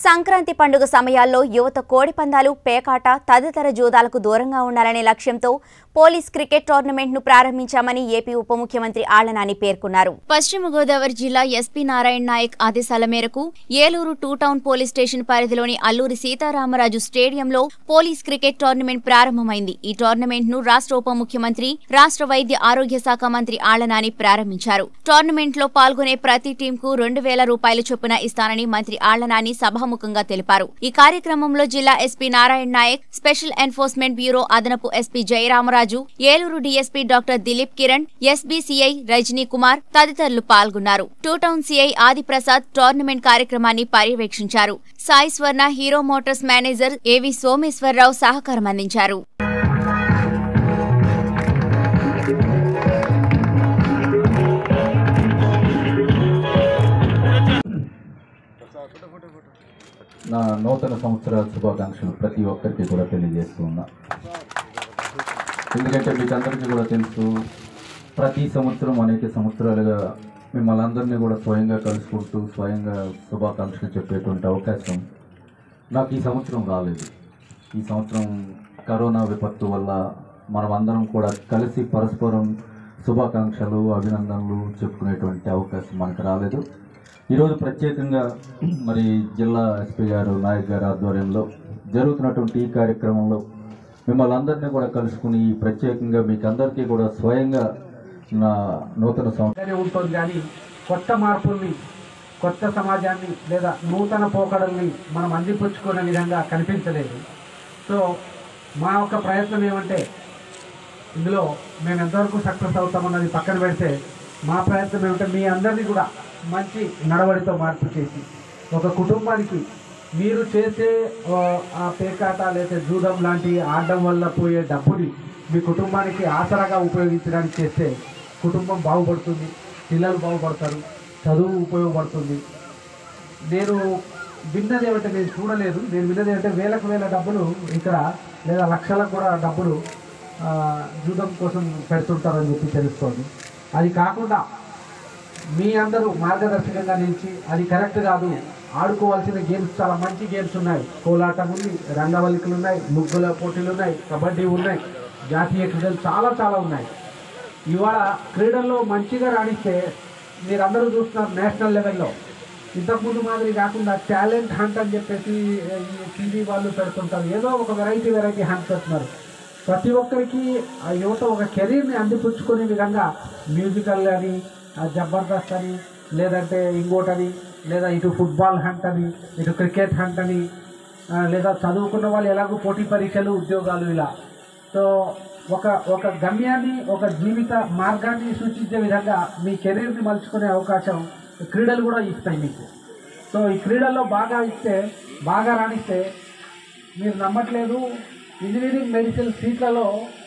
సంక్రాంతి పండుగ సమయాల్లో యువత కోడిపందాలు పేకాట తదితర జూదాలకు దూరంగా ఉండాలనే లక్ష్యంతో పోలీస్ క్రికెట్ టోర్నమెంట్ను ప్రారంభించామని ఏపీ ఉప ముఖ్యమంత్రి ఆళ్లనాని పేర్కొన్నారు పశ్చిమ గోదావరి జిల్లా ఎస్పీ నారాయణ నాయక్ ఆదేశాల మేరకు Eluru two town police station పరిధిలోని అల్లూరి సీతారామరాజు స్టేడియంలో పోలీస్ క్రికెట్ టోర్నమెంట్ ప్రారంభమైంది ఈ టోర్నమెంట్ ను రాష్ట్ర ఉప ముఖ్యమంత్రి రాష్ట్ర వైద్య ఆరోగ్య శాఖ మంత్రి ఆళ్లనాని ప్రారంభించారు టోర్నమెంట్ లో పాల్గొనే ప్రతి టీంకు రెండు వేల రూపాయల చొప్పున ఇస్తానని మంత్రి ఆళ్లనాని సభాముఖంగా తెలిపారు ఈ కార్యక్రమంలో జిల్లా SP Narayana Naik special enforcement bureau అదనపు SP Jayaramaraju Eluru DSP doctor Dileep Kiran SBCI Rajani Kumar తదితరులు పాల్గొన్నారు two town CI Adiprasad tournament కార్యక్రమాన్ని పర్యవేక్షించారు సాయి స్వర్ణ హీరో మోటార్స్ మేనేజర్ ఏవి సోమేశ్వరరావు సహకారం అందించారు నా నూతన సంవత్సర శుభాకాంక్షలు ప్రతి ఒక్కరికి కూడా తెలియజేస్తూ ఉన్నా ఎందుకంటే మీకు అందరికీ కూడా తెలుసు ప్రతి సంవత్సరం అనేక సంవత్సరాలుగా మిమ్మల్ని అందరినీ కూడా స్వయంగా కలుసుకుంటూ స్వయంగా శుభాకాంక్షలు చెప్పేటువంటి అవకాశం నాకు ఈ సంవత్సరం రాలేదు ఈ సంవత్సరం కరోనా విపత్తు వల్ల మనం అందరం కూడా కలిసి పరస్పరం శుభాకాంక్షలు అభినందనలు చెప్పుకునేటువంటి అవకాశం మనకు రాలేదు ఈరోజు ప్రత్యేకంగా మరి జిల్లా ఎస్పీ గారు నాయక్ గారి ఆధ్వర్యంలో జరుగుతున్నటువంటి ఈ కార్యక్రమంలో మిమ్మల్ని అందరినీ కూడా కలుసుకుని ప్రత్యేకంగా మీకు అందరికీ కూడా స్వయంగా నా నూతన సంవత్సరం బాగానే ఉంటుంది కానీ కొత్త మార్పుల్ని కొత్త సమాజాన్ని లేదా నూతన పోకడల్ని మనం అందిపుచ్చుకునే విధంగా కనిపించలేదు సో మా యొక్క ప్రయత్నం ఏమంటే ఇందులో మేము ఎంతవరకు సక్సెస్ అవుతామన్నది పక్కన పెడితే మా ప్రయత్నం ఏమంటే మీ అందరినీ కూడా మంచి నడవడితో మార్పు చేసి ఒక కుటుంబానికి మీరు చేసే ఆ, ఆ పేకాట లేదా జూదం లాంటి ఆడడం వల్ల పోయే డబ్బుని మీ కుటుంబానికి ఆసరాగా ఉపయోగించడానికి చేస్తే కుటుంబం బాగుపడుతుంది పిల్లలు బాగుపడతారు చదువు ఉపయోగపడుతుంది నేను విన్నది ఏమంటే నేను చూడలేదు నేను విన్నది ఏమంటే వేలకు వేల డబ్బులు ఇక్కడ లేదా లక్షలకు కూడా డబ్బులు ఆ, జూదం కోసం పెడుతుంటారని చెప్పి తెలుస్తోంది అది కాకుండా మీ అందరూ మార్గదర్శకంగా నిలిచి అది కరెక్ట్ కాదు ఆడుకోవాల్సిన గేమ్స్ చాలా మంచి గేమ్స్ ఉన్నాయి కోలాటం ఉంది రంగవల్లికలు ఉన్నాయి ముగ్గుల పోటీలు ఉన్నాయి కబడ్డీ ఉన్నాయి జాతీయ క్రీడలు చాలా చాలా ఉన్నాయి ఇవాళ క్రీడల్లో మంచిగా రాణిస్తే మీరందరూ చూస్తున్నారు నేషనల్ లెవెల్లో ఇంతకుముందు మాదిరి కాకుండా టాలెంట్ హంట్ అని చెప్పేసి ఈ టీవీ వాళ్ళు పెడుతుంటారు ఏదో ఒక వెరైటీ వెరైటీ హంట్ పెడుతున్నారు ప్రతి ఒక్కరికి ఆ యువత ఒక కెరీర్ని అందిపుచ్చుకునే విధంగా మ్యూజికల్ అని ఆ జబర్దస్త్ అని లేదంటే ఇంకోటని లేదా ఇటు ఫుట్బాల్ హంట్ అని ఇటు క్రికెట్ హంట్ అని ఆ, లేదా చదువుకున్న వాళ్ళు ఎలాగో పోటీ పరీక్షలు ఉద్యోగాలు ఇలా సో ఒక ఒక గమ్యాన్ని ఒక జీవిత మార్గాన్ని సూచించే విధంగా మీ కెరీర్ని మలుచుకునే అవకాశం క్రీడలు కూడా ఇస్తాయి మీకు సో ఈ క్రీడల్లో బాగా ఇస్తే బాగా రాణిస్తే మీరు నమ్మట్లేదు ఇంజనీరింగ్ మెడిసిన్ సీట్లలో